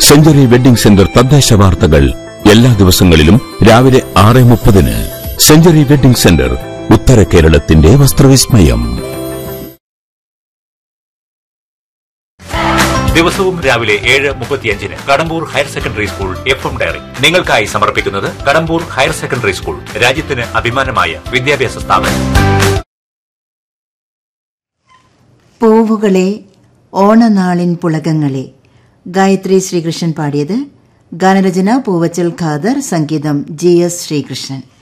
century wedding centre തദ്ദേശ വാർത്തകൾ എല്ലാ ദിവസങ്ങളിലും രാവിലെ ആറ് മുപ്പതിന് സെഞ്ചുറി വെഡിംഗ് സെന്റർ ഉത്തര കേരളത്തിന്റെ വസ്ത്രവിസ്മയം ദിവസവും രാവിലെ ഏഴ് മുപ്പത്തിയഞ്ചിന് Kadambur higher secondary school F M diary നിങ്ങൾക്കായി സമർപ്പിക്കുന്നത് കടമ്പൂർ ഹയർ സെക്കൻഡറി സ്കൂൾ രാജ്യത്തിന് അഭിമാനമായ വിദ്യാഭ്യാസ സ്ഥാപനം പൂവുകളെ ഓണനാളിൻ പുളകങ്ങളെ ഗായത്രി ശ്രീകൃഷ്ണൻ പാടിയത് ഗാനരചന പൂവച്ചൽ ഖാദർ സംഗീതം ജി എസ് ശ്രീകൃഷ്ണൻ